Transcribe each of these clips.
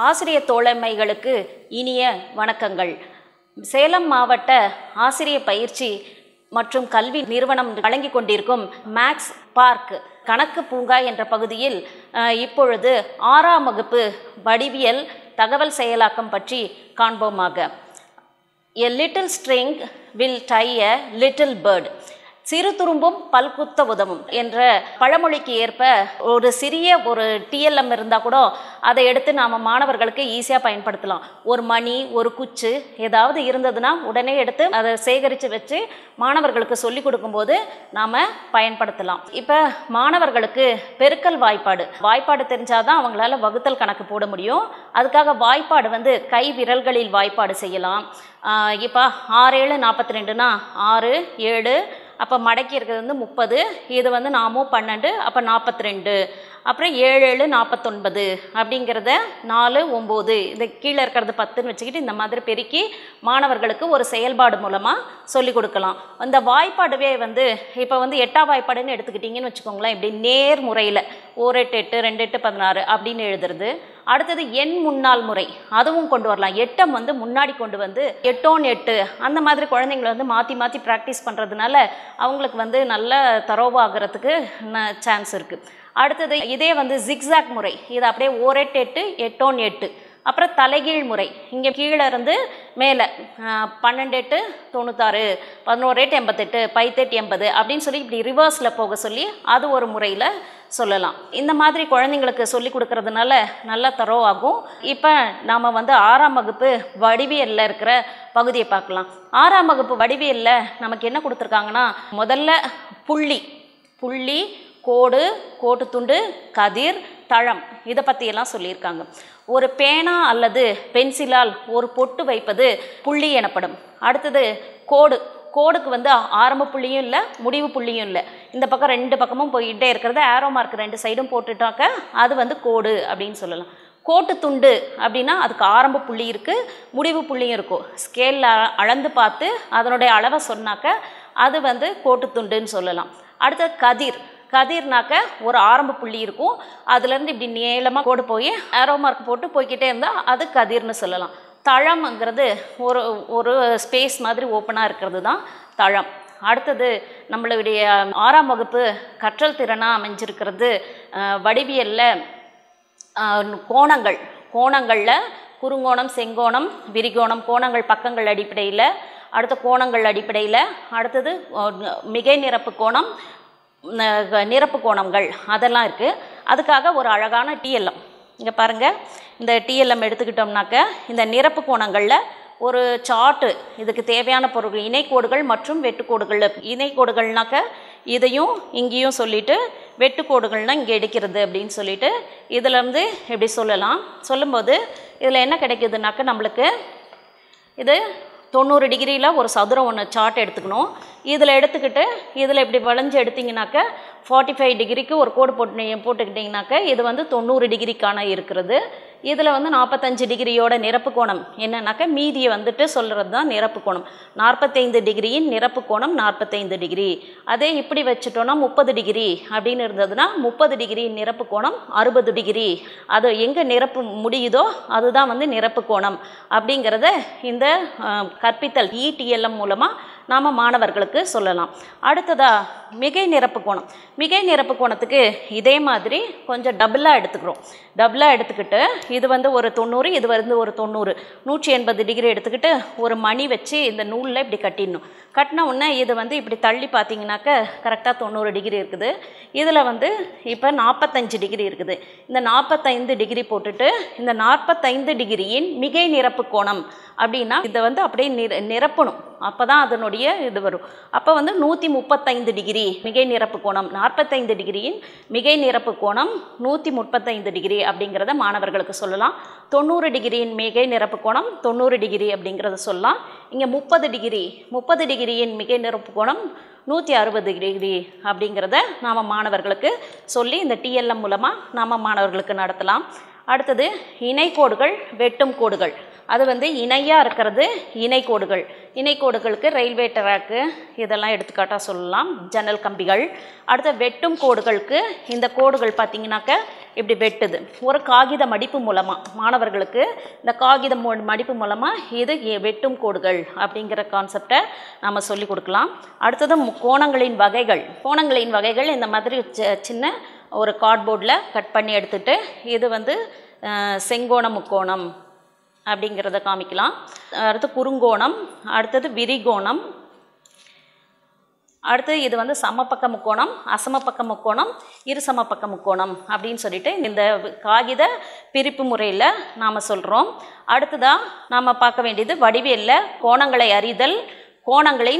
ஆசிரியர் தோழமைகளுக்கு இனிய வணக்கங்கள் சேலம் மாவட்ட ஆசிரியர் பயிற்சி மற்றும் கல்வி நிறுவனம் வழங்கி கொண்டிருக்கும் மேக்ஸ் பார்க் கணக்கு பூங்கா என்ற பகுதியில் அஹ், இப்பொழுது ஆறாம் வகுப்பு வடிவியல் தகவல் செயலாக்கம் பற்றி காண்போமாக a little string will tie a little bird சிறு துரும்பும் பல்குத்த உதவும் என்ற பழமொழிக்கு ஏற்ப ஒரு சிறிய ஒரு டிஎல்எம் இருந்தால் கூட அதை எடுத்து நாம் மாணவர்களுக்கு ஈஸியாக பயன்படுத்தலாம் ஒரு மணி ஒரு குச்சு ஏதாவது இருந்ததுன்னா உடனே எடுத்து அதை சேகரித்து வச்சு மாணவர்களுக்கு சொல்லி கொடுக்கும்போது நாம் பயன்படுத்தலாம் இப்போ மாணவர்களுக்கு பெருக்கல் வாய்ப்பாடு வாய்ப்பாடு தெரிஞ்சாதான் அவங்களால வகுத்தல் கணக்கு போட முடியும் அதுக்காக வாய்ப்பாடு வந்து கை விரல்களில் வாய்ப்பாடு செய்யலாம் இப்போ ஆறு ஏழு நாற்பத்தி ரெண்டுனா ஆறு ஏழு அப்போ மடக்கி இருக்கிறது வந்து முப்பது இது வந்து நாமும் பன்னெண்டு அப்போ நாற்பத்தி ரெண்டு அப்புறம் ஏழு ஏழு நாற்பத்தொன்பது அப்படிங்கிறத நாலு ஒம்பது இந்த கீழே இருக்கிறது பத்துன்னு வச்சுக்கிட்டு இந்த மாதிரி பெருக்கி மாணவர்களுக்கு ஒரு செயல்பாடு மூலமாக சொல்லிக் கொடுக்கலாம் அந்த வாய்ப்பாடுவே வந்து இப்போ வந்து எட்டாம் வாய்ப்பாடுன்னு எடுத்துக்கிட்டிங்கன்னு வச்சுக்கோங்களேன் இப்படி நேர் முறையில் ஓர் எட்டு எட்டு ரெண்டு எட்டு பதினாறு அப்படின்னு எழுதுறது அடுத்தது எண் முன்னாள் முறை அதுவும் கொண்டு வரலாம் எட்டம் வந்து முன்னாடி கொண்டு வந்து எட்டோன் எட்டு அந்த மாதிரி குழந்தைங்களை வந்து மாற்றி மாற்றி ப்ராக்டிஸ் பண்ணுறதுனால அவங்களுக்கு வந்து நல்ல தரோவாகிறதுக்கு சான்ஸ் இருக்குது அடுத்தது இதே வந்து ஜிக்ஸாக் முறை இது அப்படியே ஓரெட்டு எட்டு எட்டோன் எட்டு அப்புறம் தலைகீழ் முறை இங்கே கீழே இருந்து மேலே பன்னெண்டு எட்டு தொண்ணூத்தாறு பதினோரு எட்டு எண்பத்தெட்டு பைத்தெட்டு எண்பது அப்படின்னு சொல்லி இப்படி ரிவர்ஸில் போக சொல்லி அது ஒரு முறையில் சொல்லலாம் இந்த மாதிரி குழந்தைங்களுக்கு சொல்லி கொடுக்கறதுனால நல்லா தரோ ஆகும் இப்போ நாம் வந்து ஆறாம் வகுப்பு வடிவியலில் இருக்கிற பகுதியை பார்க்கலாம் ஆறாம் வகுப்பு வடிவியலில் நமக்கு என்ன கொடுத்துருக்காங்கன்னா முதல்ல புள்ளி புள்ளி கோடு கோட்டுத்துண்டு கதிர் தளம் இதை பற்றியெல்லாம் சொல்லியிருக்காங்க ஒரு பேனா அல்லது பென்சிலால் ஒரு பொட்டு வைப்பது புள்ளி எனப்படும் அடுத்தது கோடு கோடுக்கு வந்து ஆரம்ப புள்ளியும் இல்லை முடிவு புள்ளியும் இல்லை இந்த பக்கம் ரெண்டு பக்கமும் போயிட்டே இருக்கிறது ஆரோ மார்க் ரெண்டு சைடும் போட்டுட்டாக்க அது வந்து கோடு அப்படின்னு சொல்லலாம் கோட்டு துண்டு அப்படின்னா அதுக்கு ஆரம்ப புள்ளி இருக்குது முடிவு புள்ளியும் இருக்கும் ஸ்கேலில் அளந்து பார்த்து அதனுடைய அளவை சொன்னாக்க அது வந்து கோட்டு துண்டுன்னு சொல்லலாம் அடுத்தது கதிர் கதிர்னாக்க ஒரு ஆரம்ப புள்ளி இருக்கும் அதுலேருந்து இப்படி நீளமாக கோடு போய் ஆரோ மார்க் போட்டு போய்க்கிட்டே இருந்தால் அது கதிர்னு சொல்லலாம் தளம்ங்கிறது ஒரு ஒரு ஸ்பேஸ் மாதிரி ஓப்பனாக இருக்கிறது தான் தளம் அடுத்தது நம்மளுடைய ஆறாம் வகுப்பு கற்றல் திறனாக அமைஞ்சிருக்கிறது வடிவியலில் கோணங்கள் கோணங்களில் குறுங்கோணம் செங்கோணம் விரிகோணம் கோணங்கள் பக்கங்கள் அடிப்படையில் அடுத்த கோணங்கள் அடிப்படையில் அடுத்தது மிகை நிரப்பு கோணம் நிரப்பு கோணங்கள் அதெல்லாம் இருக்குது அதுக்காக ஒரு அழகான டிஎல்எம் இங்கே பாருங்கள் இந்த டிஎல்எம் எடுத்துக்கிட்டோம்னாக்க இந்த நிரப்பு கோணங்களில் ஒரு சார்ட்டு இதுக்கு தேவையான பொருட்கள் இணைக்கோடுகள் மற்றும் வெட்டுக்கோடுகள் இணைக்கோடுகள்னாக்க இதையும் இங்கேயும் சொல்லிவிட்டு வெட்டுக்கோடுகள்னால் இங்கே எடுக்கிறது அப்படின்னு சொல்லிட்டு இதிலேருந்து எப்படி சொல்லலாம் சொல்லும்போது இதில் என்ன கிடைக்குதுனாக்க நம்மளுக்கு இது தொண்ணூறு டிகிரியில் ஒரு சதுரம் ஒன்று சார்ட் எடுத்துக்கணும் இதில் எடுத்துக்கிட்டு இதில் இப்படி வளைஞ்சு எடுத்திங்கனாக்க ஃபார்ட்டி ஃபைவ் டிகிரிக்கு ஒரு கோடு போட்டு போட்டுக்கிட்டிங்கனாக்க இது வந்து தொண்ணூறு டிகிரிக்கான இருக்கிறது இதில் வந்து நாற்பத்தஞ்சு டிகிரியோட நிரப்பு கோணம் என்னன்னாக்க மீதியை வந்துட்டு சொல்கிறது தான் நிரப்பு கோணம் நாற்பத்தைந்து டிகிரியின் நிரப்பு கோணம் நாற்பத்தைந்து டிகிரி அதே இப்படி வச்சுட்டோன்னா முப்பது டிகிரி அப்படின்னு இருந்ததுன்னா முப்பது டிகிரியின் நிரப்பு கோணம் அறுபது டிகிரி அது எங்கே நிரப்பு முடியுதோ அதுதான் வந்து நிரப்பு கோணம் அப்படிங்கிறத இந்த கற்பித்தல் இடிஎல்எம் மூலமாக நாம் மாணவர்களுக்கு சொல்லலாம் அடுத்ததாக மிகை நிரப்பு கோணம் மிகை நிரப்பு கோணத்துக்கு இதே மாதிரி கொஞ்சம் டபுளாக எடுத்துக்கிறோம் டபுளாக எடுத்துக்கிட்டு இது வந்து ஒரு தொண்ணூறு இது வந்து ஒரு தொண்ணூறு நூற்றி எண்பது டிகிரி எடுத்துக்கிட்டு ஒரு மணி வச்சு இந்த நூலில் இப்படி கட்டிடணும் கட்டின உடனே இது வந்து இப்படி தள்ளி பார்த்தீங்கன்னாக்க கரெக்டாக தொண்ணூறு டிகிரி இருக்குது இதில் வந்து இப்போ நாற்பத்தஞ்சு டிகிரி இருக்குது இந்த நாற்பத்தைந்து டிகிரி போட்டுட்டு இந்த நாற்பத்தைந்து டிகிரியின் மிகை நிரப்பு கோணம் அப்படின்னா இதை வந்து அப்படியே நிர நிரப்பணும் அப்போ தான் அதனுடைய இது வரும் அப்போ வந்து நூற்றி முப்பத்தைந்து டிகிரி மிகை நிரப்பு கோணம் நாற்பத்தைந்து டிகிரியின் மிகை நிரப்பு கோணம் நூற்றி முப்பத்தைந்து டிகிரி அப்படிங்கிறத மாணவர்களுக்கு சொல்லலாம் தொண்ணூறு டிகிரியின் மிகை நிரப்பு கோணம் தொண்ணூறு டிகிரி அப்படிங்கிறத சொல்லலாம் இங்கே முப்பது டிகிரி முப்பது டிகிரியின் மிகை நிரப்பு கோணம் நூற்றி அறுபது டிகிரி அப்படிங்கிறத நாம் மாணவர்களுக்கு சொல்லி இந்த டிஎல்எம் மூலமாக நாம் மாணவர்களுக்கு நடத்தலாம் அடுத்தது இணைக்கோடுகள் வெட்டும் கோடுகள் அது வந்து இணையாக இருக்கிறது இணைக்கோடுகள் இணைக்கோடுகளுக்கு ரயில்வே ட்ராக்கு இதெல்லாம் எடுத்துக்காட்டாக சொல்லலாம் ஜன்னல் கம்பிகள் அடுத்த வெட்டும் கோடுகளுக்கு இந்த கோடுகள் பார்த்திங்கனாக்க இப்படி வெட்டுது ஒரு காகித மடிப்பு மூலமாக மாணவர்களுக்கு இந்த காகித மு- மடிப்பு மூலமாக இது எ- வெட்டும் கோடுகள் அப்படிங்கிற கான்செப்டை நம்ம சொல்லி கொடுக்கலாம் அடுத்தது மு- கோணங்களின் வகைகள் கோணங்களின் வகைகள் இந்த மாதிரி சி- சின்ன ஒரு கார்ட்போர்டில் கட் பண்ணி எடுத்துட்டு இது வந்து அஹ், செங்கோண முக்கோணம் அப்படிங்கிறத காமிக்கலாம் அடுத்து குறுங்கோணம் அடுத்தது விரிகோணம் அடுத்து இது வந்து சமபக்க முக்கோணம் அசமபக்க முக்கோணம் இருசமபக்க முக்கோணம் அப்படின்னு சொல்லிட்டு இந்த காகித பிரிப்பு முறையில் நாம் சொல்கிறோம் அடுத்ததாக நாம் பார்க்க வேண்டியது வடிவேலில் கோணங்களை அறிதல் கோணங்களின்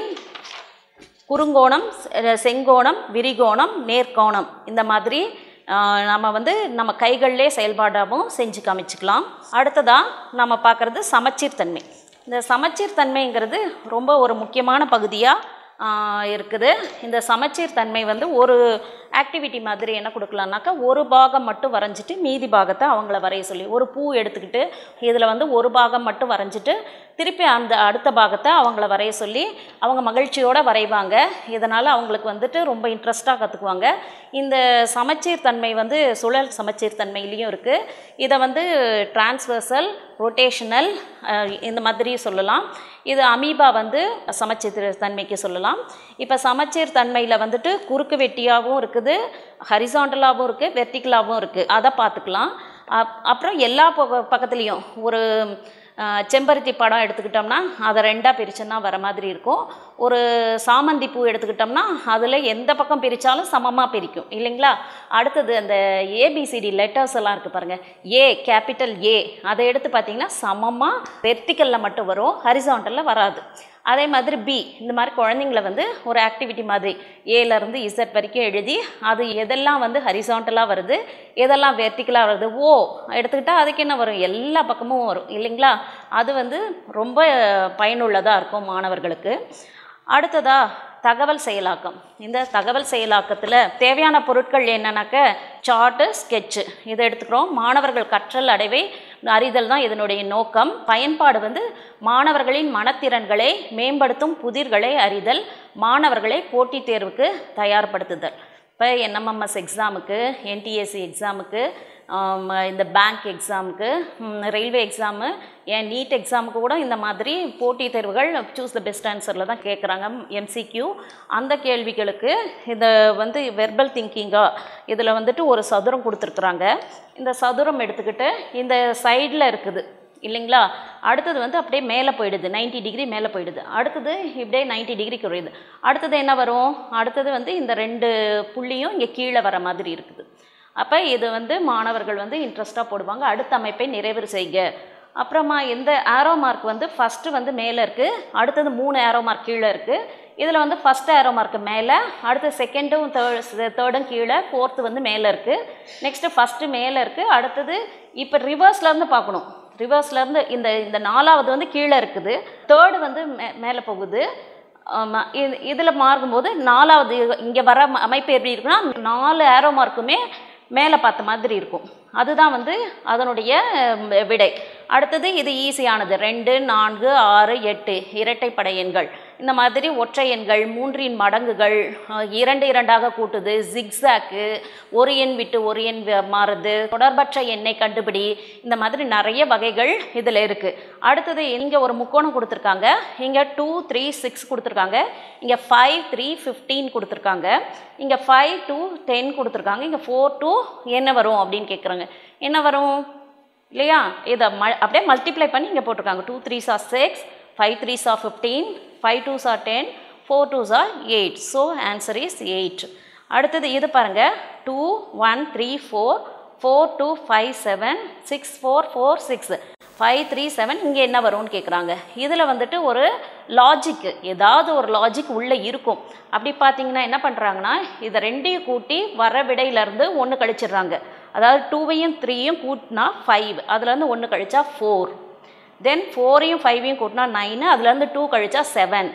குறுங்கோணம் செ- செங்கோணம் விரிகோணம் நேர்கோணம் இந்த மாதிரி ஆஹ், நம்ம வந்து நம்ம கைகளிலே செயல்பாடாகவும் செஞ்சு காமிச்சுக்கலாம் அடுத்ததாக நம்ம பார்க்குறது சமச்சீர் தன்மை இந்த சமச்சீர் தன்மைங்கிறது ரொம்ப ஒரு முக்கியமான பகுதியாக இருக்குது இந்த சமச்சீர் தன்மை வந்து ஒரு ஆக்டிவிட்டி மாதிரி என்ன கொடுக்கலான்னாக்கா ஒரு பாகம் மட்டும் வரைஞ்சிட்டு மீதி பாகத்தை அவங்கள வரைய சொல்லி ஒரு பூ எடுத்துக்கிட்டு இதில் வந்து ஒரு பாகம் மட்டும் வரைஞ்சிட்டு திருப்பி அந்த அடுத்த பாகத்தை அவங்கள வரைய சொல்லி அவங்க மகிழ்ச்சியோடு வரைவாங்க இதனால் அவங்களுக்கு வந்துட்டு ரொம்ப இன்ட்ரெஸ்ட்டாக கற்றுக்குவாங்க இந்த சமச்சீர் தன்மை வந்து சுழல் சமச்சீர் தன்மையிலையும் இருக்குது இதை வந்து டிரான்ஸ்வர்சல் ரொட்டேஷனல் இந்த மாதிரி சொல்லலாம் இது அமீபா வந்து சமச்சீர் தன்மைக்கு சொல்லலாம் இப்போ சமச்சீர் தன்மையில் வந்துட்டு குறுக்கு வெட்டியாகவும் இருக்குது ஹரிசாண்டலாகவும் இருக்குது வெர்டிக்கலாகவும் இருக்குது அதை பார்த்துக்கலாம் அப்- அப்புறம் எல்லா பக்க பக்கத்துலேயும் ஒரு அஹ், செம்பருத்தி படம் எடுத்துக்கிட்டோம்னா அதை ரெண்டாக பிரிச்சோன்னா வர மாதிரி இருக்கும் ஒரு சாமந்தி பூ எடுத்துக்கிட்டோம்னா அதில் எந்த பக்கம் பிரித்தாலும் சமமாக பிரிக்கும் இல்லைங்களா அடுத்தது அந்த ஏபிசிடி லெட்டர்ஸ் எல்லாம் இருக்குது பாருங்கள் ஏ கேபிட்டல் ஏ அதை எடுத்து பார்த்தீங்கன்னா சமமாக வெர்டிக்கலில் மட்டும் வரும் ஹரிசாண்டலில் வராது அதே மாதிரி பி இந்த மாதிரி குழந்தைங்கள வந்து ஒரு ஆக்டிவிட்டி மாதிரி ஏலேருந்து இசட் வரைக்கும் எழுதி அது எதெல்லாம் வந்து ஹரிசாண்டலாக வருது எதெல்லாம் வெர்டிக்கலாக வருது ஓ எடுத்துக்கிட்டால் அதுக்கு என்ன வரும் எல்லா பக்கமும் வரும் இல்லைங்களா அது வந்து ரொம்ப பயனுள்ளதாக இருக்கும் மாணவர்களுக்கு அடுத்ததா தகவல் செயலாக்கம் இந்த தகவல் செயலாக்கத்தில் தேவையான பொருட்கள் என்னன்னாக்க சார்ட்டு ஸ்கெட்சு இதை எடுத்துக்கிறோம் மாணவர்கள் கற்றல் அடைவை அறிதல் தான் இதனுடைய நோக்கம் பயன்பாடு வந்து மாணவர்களின் மனத்திறன்களை மேம்படுத்தும் புதிர்களை அறிதல் மாணவர்களை போட்டித் தேர்வுக்கு தயார்படுத்துதல் இப்போ என்எம்எம்எஸ் எக்ஸாமுக்கு என்டிஎஸ்சி எக்ஸாமுக்கு ஆம், இந்த பேங்க் எக்ஸாமுக்கு ரயில்வே எக்ஸாமு ஏன் நீட் எக்ஸாமுக்கு கூட இந்த மாதிரி போட்டித் தேர்வுகள் சூஸ் த பெஸ்ட் ஆன்சரில் தான் கேட்குறாங்க எம்சிக்யூ அந்த கேள்விகளுக்கு இதை வந்து வெர்பல் திங்கிங்காக இதில் வந்துட்டு ஒரு சதுரம் கொடுத்துருக்குறாங்க இந்த சதுரம் எடுத்துக்கிட்டு இந்த சைடில் இருக்குது இல்லைங்களா அடுத்தது வந்து அப்படியே மேலே போயிடுது 90 டிகிரி மேலே போயிடுது அடுத்தது இப்படியே 90 டிகிரி குறையுது அடுத்தது என்ன வரும் அடுத்தது வந்து இந்த ரெண்டு புள்ளியும் இங்கே கீழே வர மாதிரி இருக்குது அப்போ இது வந்து மாணவர்கள் வந்து இன்ட்ரெஸ்ட்டாக போடுவாங்க அடுத்த அமைப்பை நிறைவு செய்க அப்புறமா இந்த ஆரோ மார்க் வந்து ஃபஸ்ட்டு வந்து மேலே இருக்குது அடுத்தது மூணு ஆரோ மார்க் கீழே இருக்குது இதில் வந்து ஃபஸ்ட் ஆரோ மார்க் மேலே அடுத்து செகண்டும் தேர்ட் தேர்டும் கீழே ஃபோர்த்து வந்து மேலே இருக்குது நெக்ஸ்ட்டு ஃபஸ்ட்டு மேலே இருக்குது அடுத்தது இப்போ ரிவர்ஸ்லேருந்து பார்க்கணும் ரிவர்ஸ்லேருந்து இந்த இந்த நாலாவது வந்து கீழே இருக்குது தேர்டு வந்து மே மேலே போகுது ஆமா, இது இதில் மாறும்போது நாலாவது இங்கே வர ம- அமைப்பு எப்படி இருக்குன்னா நாலு ஆரோ மார்க்குமே மேலே பார்த்த மாதிரி இருக்கும் அதுதான் வந்து அதனுடைய ம், விடை அடுத்தது இது ஈஸியானது ரெண்டு நான்கு ஆறு எட்டு இரட்டைப்படை எண்கள் இந்த மாதிரி ஒற்றை எண்கள் மூன்றின் மடங்குகள் அஹ், இரண்டு இரண்டாக கூட்டுது ஜிக்ஸாக்கு ஒரு எண் விட்டு ஒரு எண் வி- மாறுது தொடர்பற்ற எண்ணை கண்டுபிடி இந்த மாதிரி நிறைய வகைகள் இதில் இருக்குது அடுத்தது இங்கே ஒரு முக்கோணம் கொடுத்துருக்காங்க இங்கே டூ த்ரீ சிக்ஸ் கொடுத்துருக்காங்க இங்கே ஃபைவ் த்ரீ ஃபிஃப்டீன் கொடுத்துருக்காங்க இங்கே ஃபைவ் டூ டென் கொடுத்துருக்காங்க இங்கே ஃபோர் டூ என்ன வரும் அப்படின்னு கேட்குறாங்க என்ன வரும் இல்லையா இதை ம அப்படியே மல்டிப்ளை பண்ணி இங்கே போட்டிருக்காங்க two three sir six five three sir fifteen five two sir ten four two sir eight so answer is eight அடுத்தது இது பாருங்கள் two one three four four two five seven six four four six five three seven இங்கே என்ன வரும்னு கேட்குறாங்க இதில் வந்துட்டு ஒரு லாஜிக்கு ஏதாவது ஒரு லாஜிக் உள்ளே இருக்கும் அப்படி பார்த்தீங்கன்னா என்ன பண்ணுறாங்கன்னா இதை ரெண்டையும் கூட்டி வர விடையிலேருந்து ஒன்று கழிச்சிடுறாங்க அதாவது டூவையும் த்ரீயும் கூட்டினா ஃபைவ் அதுலேருந்து ஒன்று கழிச்சா ஃபோர் தென் ஃபோரையும் ஃபைவையும் கூட்டினா நைனு அதுலேருந்து டூ கழிச்சா செவன்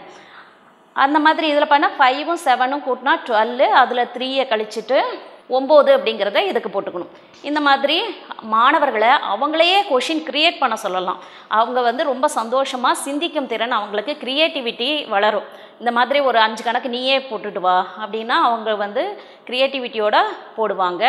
அந்த மாதிரி இதில் பண்ணால் ஃபைவும் செவனும் கூட்டினா டுவெல்லு அதில் த்ரீயை கழிச்சிட்டு ஒம்பது அப்படிங்கிறத இதுக்கு போட்டுக்கணும் இந்த மாதிரி மாணவர்களை அவங்களையே கொஷின் க்ரியேட் பண்ண சொல்லலாம் அவங்க வந்து ரொம்ப சந்தோஷமாக சிந்திக்கும் திறன் அவங்களுக்கு க்ரியேட்டிவிட்டி வளரும் இந்த மாதிரி ஒரு அஞ்சு கணக்கு நீயே போட்டுட்டு வா அப்படின்னா அவங்க வந்து க்ரியேட்டிவிட்டியோட போடுவாங்க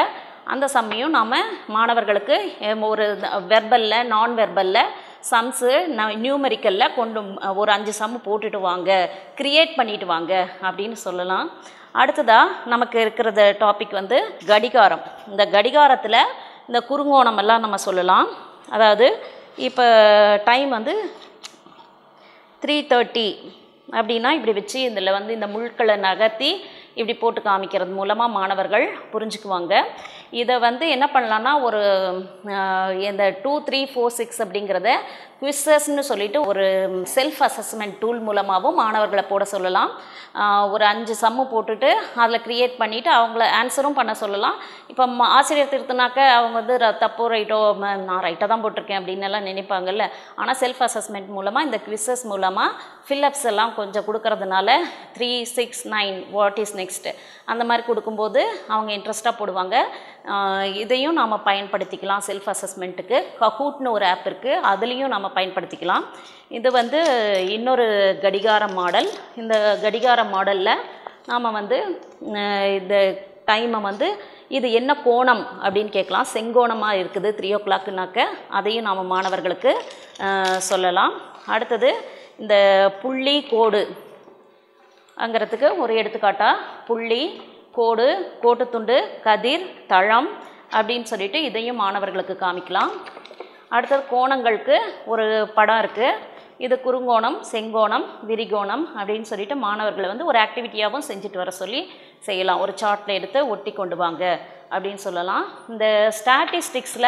அந்த சம்மையும் நாம் மாணவர்களுக்கு எம், ஒரு வெர்பலில் நான் வெர்பலில் சம்ஸு நியூமெரிக்கலில் கொண்டு ஒரு அஞ்சு சம் போட்டுட்டு வாங்க க்ரியேட் பண்ணிட்டு வாங்க அப்படின்னு சொல்லலாம் அடுத்ததாக நமக்கு இருக்கிறத டாபிக் வந்து கடிகாரம் இந்த கடிகாரத்தில் இந்த குறுங்கோணம் எல்லாம் நம்ம சொல்லலாம் அதாவது இப்போ டைம் வந்து த்ரீ தேர்ட்டி அப்படின்னா இப்படி வச்சு இதில் வந்து இந்த முள்களை நகர்த்தி இப்படி போட்டு காமிக்கிறது மூலமாக மாணவர்கள் புரிஞ்சுக்குவாங்க இதை வந்து என்ன பண்ணலான்னா ஒரு ஆஹ், இந்த டூ த்ரீ ஃபோர் சிக்ஸ் அப்படிங்கிறத குவிசஸ்ன்னு சொல்லிட்டு ஒரு செல்ஃப் அசஸ்மெண்ட் டூல் மூலமாகவும் மாணவர்களை போட சொல்லலாம் ஆஹ், ஒரு அஞ்சு சம்மு போட்டுட்டு அதில் க்ரியேட் பண்ணிவிட்டு அவங்கள ஆன்சரும் பண்ண சொல்லலாம் இப்போ ம- ஆசிரியர் திருத்தினாக்க அவங்க வந்து ர- தப்போ ரைட்டோ ம- நான் ரைட்டாக தான் போட்டிருக்கேன் அப்படின்னு எல்லாம் நினைப்பாங்கல்ல ஆனால் செல்ஃப் அசஸ்மெண்ட் மூலமாக இந்த குவிசஸ் மூலமாக ஃபில்லப்ஸ் எல்லாம் கொஞ்சம் கொடுக்கறதுனால three six nine what is next அந்த மாதிரி கொடுக்கும்போது அவங்க இன்ட்ரெஸ்ட்டாக போடுவாங்க ஆஹ் இதையும் நாம் பயன்படுத்திக்கலாம் செல்ஃப் அசஸ்மெண்ட்டுக்கு கஹூட்னு ஒரு ஆப் இருக்குது அதுலேயும் நம்ம பயன்படுத்திக்கலாம் இது வந்து இன்னொரு கடிகார மாடல் இந்த கடிகார மாடலில் நாம் வந்து ஆஹ் இந்த டைமை வந்து இது என்ன கோணம் அப்படின்னு கேட்கலாம் செங்கோணமாக இருக்குது த்ரீ ஓ கிளாக்குனாக்க அதையும் நாம் மாணவர்களுக்கு ஆஹ் சொல்லலாம் அடுத்தது இந்த புள்ளி கோடு அங்கிறதுக்கு ஒரு எடுத்துக்காட்டா புள்ளி கோடு கோட்டுத்துண்டு கதிர் தளம் அப்படின்னு சொல்லிட்டு இதையும் மாணவர்களுக்கு காமிக்கலாம் அடுத்தது கோணங்களுக்கு ஒரு படம் இருக்குது இது குறுங்கோணம் செங்கோணம் விரிகோணம் அப்படின்னு சொல்லிட்டு மாணவர்களை வந்து ஒரு ஆக்டிவிட்டியாகவும் செஞ்சுட்டு வர சொல்லி செய்யலாம் ஒரு சார்ட்டில் எடுத்து ஒட்டி கொண்டு வாங்க அப்படின்னு சொல்லலாம் இந்த ஸ்டாட்டிஸ்டிக்ஸில்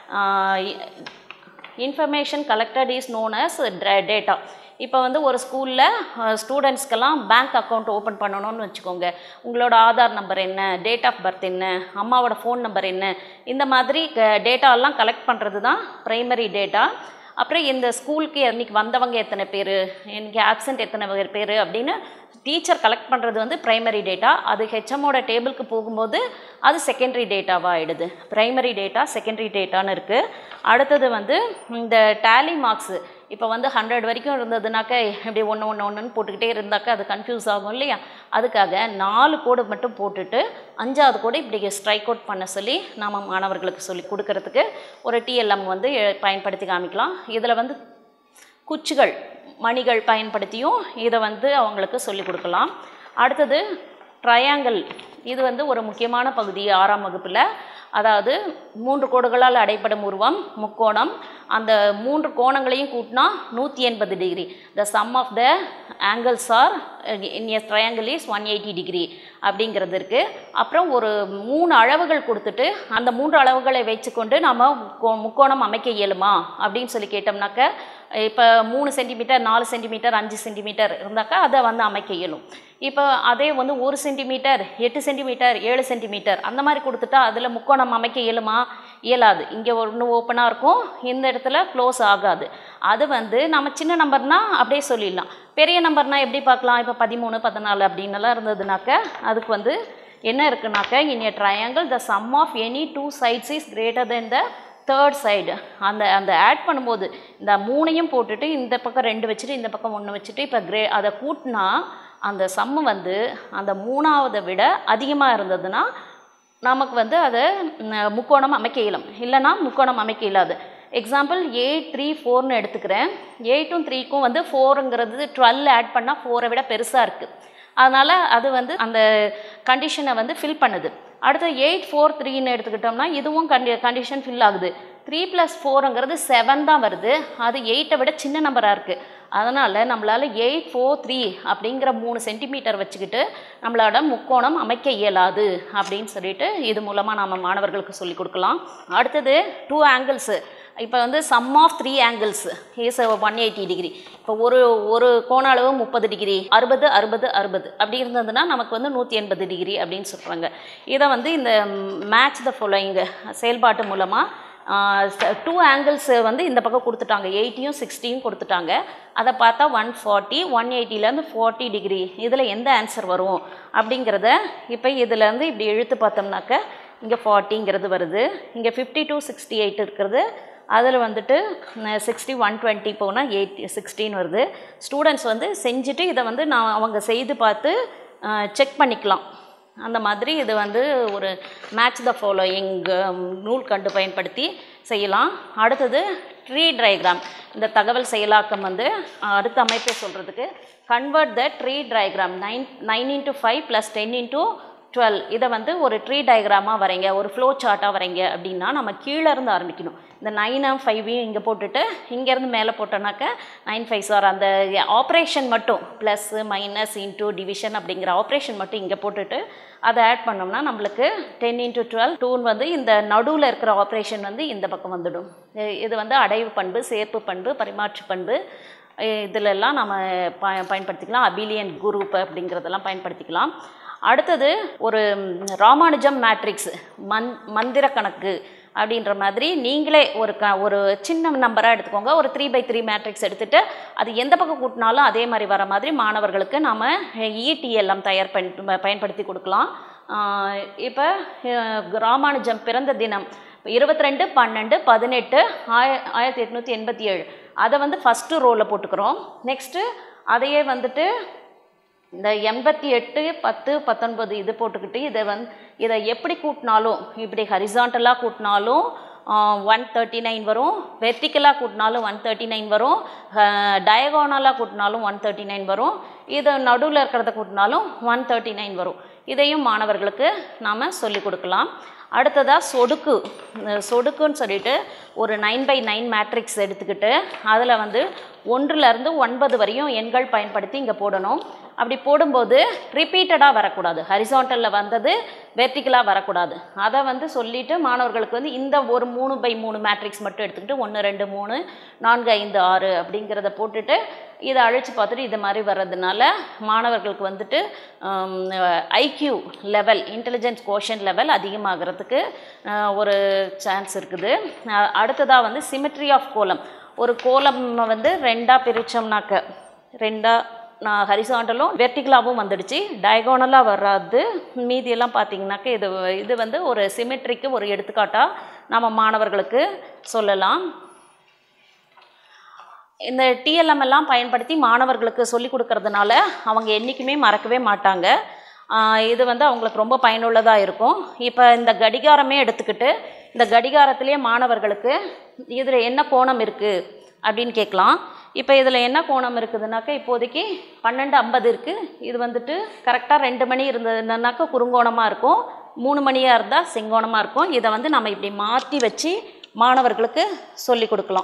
information collected is known as data இப்போ வந்து ஒரு ஸ்கூலில் ஸ்டூடெண்ட்ஸ்க்கெல்லாம் பேங்க் அக்கௌண்ட் ஓப்பன் பண்ணணும்னு வச்சுக்கோங்க உங்களோட ஆதார் நம்பர் என்ன டேட் ஆஃப் பர்த் என்ன அம்மாவோட ஃபோன் நம்பர் என்ன இந்த மாதிரி டேட்டாலாம் கலெக்ட் பண்ணுறது தான் ப்ரைமரி டேட்டா அப்புறம் இந்த ஸ்கூலுக்கு இன்னைக்கு வந்தவங்க எத்தனை பேர் இன்னைக்கு ஆப்சண்ட் எத்தனை பேர் அப்படின்னு டீச்சர் கலெக்ட் பண்ணுறது வந்து ப்ரைமரி டேட்டா அது ஹெச்எம்மோட டேபிளுக்கு போகும்போது அது செகண்டரி டேட்டாவாக ஆயிடுது ப்ரைமரி டேட்டா செகண்டரி டேட்டான்னு இருக்குது அடுத்தது வந்து இந்த டேலி மார்க்ஸு இப்போ வந்து ஹண்ட்ரட் வரைக்கும் இருந்ததுனாக்க இப்படி ஒன்று ஒன்று ஒன்றுன்னு போட்டுக்கிட்டே இருந்தாக்க அது கன்ஃபியூஸ் ஆகும் இல்லையா அதுக்காக நாலு கோடு மட்டும் போட்டுட்டு அஞ்சாவது கோடு இப்படி ஸ்ட்ரைக் அவுட் பண்ண சொல்லி நாம் மாணவர்களுக்கு சொல்லி கொடுக்கறதுக்கு ஒரு டிஎல்எம் வந்து எ- பயன்படுத்தி காமிக்கலாம் இதில் வந்து குச்சிகள் மணிகள் பயன்படுத்தியும் இதை வந்து அவங்களுக்கு சொல்லிக் கொடுக்கலாம் அடுத்தது ட்ரையாங்கிள் இது வந்து ஒரு முக்கியமான பகுதி ஆறாம் வகுப்பில் அதாவது மூன்று கோடுகளால் அடைப்படும் உருவம் முக்கோணம் அந்த மூன்று கோணங்களையும் கூட்டினா நூற்றி எண்பது degree the sum of the angles are in a triangle is one eighty degree அப்படிங்கிறது இருக்குது அப்புறம் ஒரு மூணு அளவுகள் கொடுத்துட்டு அந்த மூன்று அளவுகளை வச்சுக்கொண்டு நம்ம முக்கோ- முக்கோணம் அமைக்க இயலுமா அப்படின்னு சொல்லி கேட்டோம்னாக்க இப்போ மூணு சென்டிமீட்டர் நாலு சென்டிமீட்டர் அஞ்சு சென்டிமீட்டர் இருந்தாக்கா அதை வந்து அமைக்க இயலும் இப்போ அதே வந்து ஒரு சென்டிமீட்டர் எட்டு சென்டிமீட்டர் ஏழு சென்டிமீட்டர் அந்த மாதிரி கொடுத்துட்டா அதில் முக்கோணம் அமைக்க இயலுமா இயலாது இங்கே ஒன்று ஓப்பனாக இருக்கும் இந்த இடத்துல க்ளோஸ் ஆகாது அது வந்து நம்ம சின்ன நம்பர்னா அப்படியே சொல்லிடலாம் பெரிய நம்பர்னா எப்படி பார்க்கலாம் இப்போ பதிமூணு பதினாலு அப்படின்னலாம் இருந்ததுனாக்க அதுக்கு வந்து என்ன இருக்குனாக்க in a triangle the sum of any two sides is greater than the third side அந்த அந்த ஆட் பண்ணும்போது இந்த மூணையும் போட்டுட்டு இந்த பக்கம் ரெண்டு வச்சுட்டு இந்த பக்கம் ஒன்று வச்சுட்டு இப்போ கிரே அதை கூட்டினா அந்த சம்மு வந்து அந்த மூணாவதை விட அதிகமாக இருந்ததுன்னா நமக்கு வந்து அதை ம், முக்கோணம் அமைக்க இயலும் இல்லைன்னா முக்கோணம் அமைக்க இயலாது எக்ஸாம்பிள் எயிட் த்ரீ ஃபோர்னு எடுத்துக்கிறேன் எயிட்டும் த்ரீக்கும் வந்து ஃபோருங்கிறது டுவெல் ஆட் பண்ணால் ஃபோரை விட பெருசாக இருக்குது அதனால் அது வந்து அந்த கண்டிஷனை வந்து ஃபில் பண்ணுது அடுத்து எயிட் ஃபோர் த்ரீன்னு எடுத்துக்கிட்டோம்னா இதுவும் கண்டி கண்டிஷன் ஃபில் ஆகுது த்ரீ ப்ளஸ் ஃபோருங்கிறது செவன் தான் வருது அது எயிட்டை விட சின்ன நம்பராக இருக்குது அதனால் நம்மளால் எயிட் ஃபோர் த்ரீ அப்படிங்கிற மூணு சென்டிமீட்டர் வச்சுக்கிட்டு நம்மளோட முக்கோணம் அமைக்க இயலாது அப்படின்னு சொல்லிட்டு இது மூலமாக நம்ம மாணவர்களுக்கு சொல்லிக் கொடுக்கலாம் அடுத்தது டூ ஆங்கிள்ஸு இப்போ வந்து sum of three angles is one eighty degree இப்போ ஒரு ஒரு கோண அளவு முப்பது டிகிரி அறுபது அறுபது அறுபது அப்படி இருந்ததுன்னா நமக்கு வந்து நூற்றி எண்பது டிகிரி அப்படின்னு சொல்கிறாங்க இதை வந்து இந்த மேட்ச் த ஃபாலோயிங் செயல்பாட்டு மூலமாக டூ ஆங்கிள்ஸ் வந்து இந்த பக்கம் கொடுத்துட்டாங்க எயிட்டியும் சிக்ஸ்டியும் கொடுத்துட்டாங்க அதை பார்த்தா ஒன் ஃபார்ட்டி ஒன் எயிட்டிலேருந்து ஃபார்ட்டி டிகிரி இதில் எந்த ஆன்சர் வரும் அப்படிங்கிறத இப்போ இதுலேருந்து இப்படி இழுத்து பார்த்தோம்னாக்க இங்கே ஃபார்ட்டிங்கிறது வருது இங்கே ஃபிஃப்டி டூ சிக்ஸ்டி எயிட் இருக்கிறது அதில் வந்துட்டு சிக்ஸ்டி ஒன் டுவெண்ட்டி போனால் எயிட் சிக்ஸ்டின் வருது ஸ்டூடெண்ட்ஸ் வந்து செஞ்சுட்டு இதை வந்து நான் அவங்க செய்து பார்த்து செக் பண்ணிக்கலாம் அந்த மாதிரி இது வந்து ஒரு மேட்ச் த ஃபாலோயிங் நூல் கண்டு பயன்படுத்தி செய்யலாம் அடுத்தது ட்ரீ டயக்ராம் இந்த தகவல் செயலாக்கம் வந்து அஹ், அடுத்த அமைப்பை சொல்கிறதுக்கு convert the tree diagram nine nine into five plus ten into twelve இதை வந்து ஒரு ட்ரீ டயக்ராமாக வரைங்க ஒரு ஃப்ளோ சார்ட்டாக வரைங்க அப்படின்னா நம்ம கீழே இருந்து ஆரம்பிக்கணும் இந்த நைனும் ஃபைவையும் இங்கே போட்டுட்டு இங்கேருந்து மேலே போட்டோன்னாக்க நைன் ஃபைவ் சார் அந்த ஆப்ரேஷன் மட்டும் ப்ளஸ்ஸு மைனஸ் இன்ட்டு டிவிஷன் அப்படிங்கிற ஆப்ரேஷன் மட்டும் இங்கே போட்டுட்டு அதை ஆட் பண்ணோம்னா நம்மளுக்கு டென் இன்ட்டு டுவெல் டூன் வந்து இந்த நடுவில் இருக்கிற ஆப்ரேஷன் வந்து இந்த பக்கம் வந்துடும் இ- இது வந்து அடைவு பண்பு சேர்ப்பு பண்பு பரிமாற்று பண்பு இ- இதிலெல்லாம் நம்ம ப பயன்படுத்திக்கலாம் அபிலியன் குரூப் அப்படிங்கிறதெல்லாம் பயன்படுத்திக்கலாம் அடுத்தது ஒரு ம், ராமானுஜம் மேட்ரிக்ஸ் மந் மந்திர கணக்கு அப்படின்ற மாதிரி நீங்களே ஒரு க ஒரு சின்ன நம்பராக எடுத்துக்கோங்க ஒரு த்ரீ பை த்ரீ மேட்ரிக்ஸ் எடுத்துகிட்டு அது எந்த பக்கம் கூட்டினாலும் அதே மாதிரி வர மாதிரி மாணவர்களுக்கு நாம் இடிஎல்எம் தயார் பயன் பயன்படுத்தி கொடுக்கலாம் இப்போ ராமானுஜம் பிறந்த தினம் இருபத்தி ரெண்டு பன்னெண்டு பதினெட்டு ஆய ஆயிரத்தி எட்நூற்றி எண்பத்தி ஏழு அதை வந்து ஃபஸ்ட்டு ரோவில் போட்டுக்கிறோம் நெக்ஸ்ட்டு அதையே வந்துட்டு இந்த எண்பத்தி எட்டு பத்து பத்தொன்பது இது போட்டுக்கிட்டு இதை வந்து இதை எப்படி கூட்டினாலும் இப்படி ஹரிசாண்டலாக கூட்டினாலும் ஒன் தேர்ட்டி நைன் வரும் வெர்டிக்கலாக கூட்டினாலும் ஒன் தேர்ட்டி நைன் வரும் டயகோனலாக கூட்டினாலும் ஒன் தேர்ட்டி நைன் வரும் இதை நடுவில் இருக்கிறத கூட்டினாலும் ஒன் தேர்ட்டி நைன் வரும் இதையும் மாணவர்களுக்கு நாம் சொல்லிக் கொடுக்கலாம் அடுத்ததாக சொடுக்கு இந்த சொடுக்குன்னு சொல்லிட்டு ஒரு நைன் பை நைன் மேட்ரிக்ஸ் எடுத்துக்கிட்டு அதில் வந்து ஒன்றுலேருந்து ஒன்பது வரையும் எண்கள் பயன்படுத்தி இங்கே போடணும் அப்படி போடும்போது ரிப்பீட்டடாக வரக்கூடாது ஹரிசாண்டலில் வந்தது வெர்டிக்கலாக வரக்கூடாது அதை வந்து சொல்லிவிட்டு மாணவர்களுக்கு வந்து இந்த ஒரு மூணு பை மூணு மேட்ரிக்ஸ் மட்டும் எடுத்துக்கிட்டு ஒன்று ரெண்டு மூணு நான்கு ஐந்து ஆறு அப்படிங்கிறத போட்டுட்டு இதை அழைச்சி பார்த்துட்டு இது மாதிரி வர்றதுனால மாணவர்களுக்கு வந்துட்டு IQ level intelligence quotient level அதிகமாகிறதுக்கு அஹ், ஒரு சான்ஸ் இருக்குது அஹ், அடுத்ததாக வந்து சிமெட்ரி ஆஃப் கோலம் ஒரு கோலம் வந்து ரெண்டாக பிரித்தோம்னாக்க ரெண்டாக நான் ஹரிசாண்டலும் வெர்டிகலாகவும் வந்துடுச்சு டயகோனலாக வராது மீதியெல்லாம் பார்த்தீங்கன்னாக்க இது இது வந்து ஒரு சிமெட்ரிக்கு ஒரு எடுத்துக்காட்டாக நம்ம மாணவர்களுக்கு சொல்லலாம் இந்த டிஎல்எம் எல்லாம் பயன்படுத்தி மாணவர்களுக்கு சொல்லிக் கொடுக்கறதுனால அவங்க என்றைக்குமே மறக்கவே மாட்டாங்க ஆஹ் இது வந்து அவங்களுக்கு ரொம்ப பயனுள்ளதாக இருக்கும் இப்போ இந்த கடிகாரமே எடுத்துக்கிட்டு இந்த கடிகாரத்திலே மாணவர்களுக்கு இதில் என்ன கோணம் இருக்குது அப்படின்னு கேட்கலாம் இப்போ இதில் என்ன கோணம் இருக்குதுனாக்க இப்போதைக்கு பன்னெண்டு ஐம்பது இருக்குது இது வந்துட்டு கரெக்டாக ரெண்டு மணி இருந்ததுனாக்கா குறுங்கோணமாக இருக்கும் மூணு மணியாக இருந்தால் செங்கோணமாக இருக்கும் இதை வந்து நம்ம இப்படி மாற்றி வச்சு மாணவர்களுக்கு சொல்லிக் கொடுக்கலாம்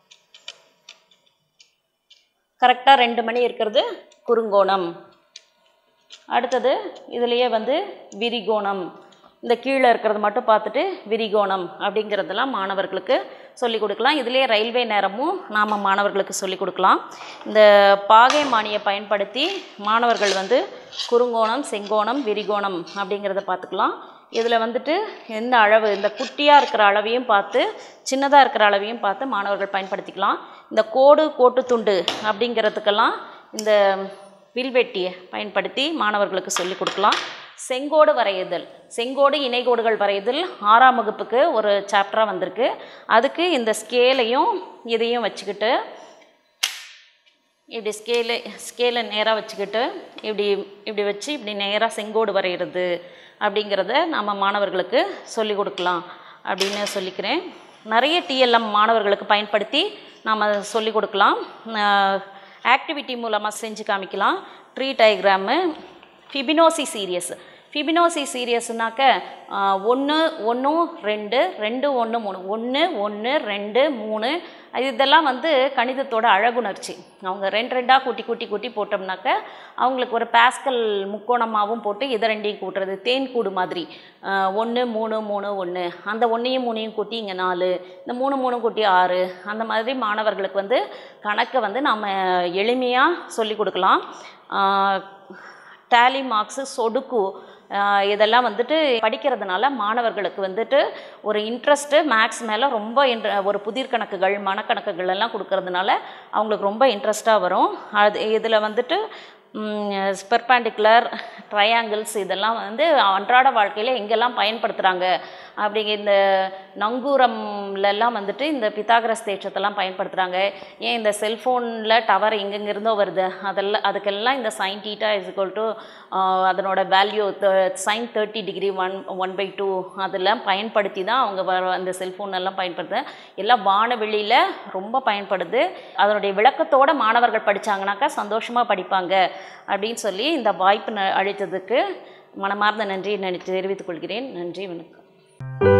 கரெக்டாக ரெண்டு மணி இருக்கிறது குறுங்கோணம் அடுத்தது இதுலேயே வந்து விரிகோணம் இந்த கீழே இருக்கிறது மட்டும் பார்த்துட்டு விரிகோணம் அப்படிங்கிறதெல்லாம் மாணவர்களுக்கு சொல்லிக் கொடுக்கலாம் இதுலேயே ரயில்வே நேரமும் நாம் மாணவர்களுக்கு சொல்லிக் கொடுக்கலாம் இந்த பாகை மானியை பயன்படுத்தி மாணவர்கள் வந்து குறுங்கோணம் செங்கோணம் விரிகோணம் அப்படிங்கிறத பார்த்துக்கலாம் இதில் வந்துட்டு எந்த அளவு இந்த குட்டியாக இருக்கிற அளவையும் பார்த்து சின்னதாக இருக்கிற அளவையும் பார்த்து மாணவர்கள் பயன்படுத்திக்கலாம் இந்த கோடு கோட்டு துண்டு அப்படிங்கிறதுக்கெல்லாம் இந்த வில்வெட்டியை பயன்படுத்தி மாணவர்களுக்கு சொல்லிக் கொடுக்கலாம் செங்கோடு வரையுதல் செங்கோடு இணைகோடுகள் வரையுதல் ஆறாம் வகுப்புக்கு ஒரு சாப்டராக வந்திருக்கு அதுக்கு இந்த ஸ்கேலையும் இதையும் வச்சுக்கிட்டு இப்படி ஸ்கேலு ஸ்கேலை நேராக வச்சுக்கிட்டு இப்படி இப்படி வச்சு இப்படி நேராக செங்கோடு வரைகிறது அப்படிங்கிறத நம்ம மாணவர்களுக்கு சொல்லிக் கொடுக்கலாம் அப்படின்னு சொல்லிக்கிறேன் நிறைய டிஎல்எம் மாணவர்களுக்கு பயன்படுத்தி நாம் சொல்லிக் கொடுக்கலாம் ஆக்டிவிட்டி மூலமாக செஞ்சு காமிக்கலாம் tree diagram Fibonacci series Fibonacci சீரியஸ்னாக்க ஒன்று ஒன்று ரெண்டு ரெண்டு ஒன்று மூணு ஒன்று ஒன்று ரெண்டு மூணு இதெல்லாம் வந்து கணிதத்தோட அழகுணர்ச்சி அவங்க ரெண்டு ரெண்டாக கூட்டி கூட்டி கூட்டி போட்டோம்னாக்க அவங்களுக்கு ஒரு பாஸ்கல் முக்கோணமாகவும் போட்டு இதை ரெண்டையும் கூட்டுறது தேன் கூடு மாதிரி ஒன்று மூணு மூணு ஒன்று அந்த ஒன்றையும் மூணையும் கூட்டி இங்கே நாலு இந்த மூணு மூணு கூட்டி ஆறு அந்த மாதிரி மாணவர்களுக்கு வந்து கணக்கை வந்து நம்ம எளிமையாக சொல்லி கொடுக்கலாம் டேலி மார்க்ஸு சொடுக்கு ஆஹ் இதெல்லாம் வந்துட்டு படிக்கிறதுனால மாணவர்களுக்கு வந்துட்டு ஒரு இன்ட்ரெஸ்ட்டு மேக்ஸ் மேலே ரொம்ப இன்ட்ர ஒரு புதிர் கணக்குகள் மனக்கணக்குகள் எல்லாம் கொடுக்கறதுனால அவங்களுக்கு ரொம்ப இன்ட்ரெஸ்ட்டாக வரும் அது இதில் வந்துட்டு ஸ்பெர்பாண்டிகுலர் ட்ரையாங்கிள்ஸ் இதெல்லாம் வந்து அன்றாட வாழ்க்கையில் எங்கெல்லாம் பயன்படுத்துகிறாங்க அப்படிங்க இந்த நங்கூரம்லலாம் வந்துட்டு இந்த பித்தாகரஸ் தேற்றத்தெல்லாம் பயன்படுத்துகிறாங்க ஏன் இந்த செல்ஃபோனில் டவர் எங்கெங்கிருந்தோ வருது அதெல்லாம் அதுக்கெல்லாம் இந்த sine theta is equal to அதனோட value sine thirty degree one one by two அதெல்லாம் பயன்படுத்தி தான் அவங்க வர அந்த செல்ஃபோன் எல்லாம் பயன்படுத்த எல்லாம் வானவெளியில் ரொம்ப பயன்படுது அதனுடைய விளக்கத்தோட மாணவர்கள் படிச்சாங்கனாக்கா சந்தோஷமாக படிப்பாங்க அப்படின்னு சொல்லி இந்த வாய்ப்பு ந- அளித்ததுக்கு மனமார்ந்த நன்றியை நான் தெரிவித்துக் கொள்கிறேன் நன்றி வணக்கம்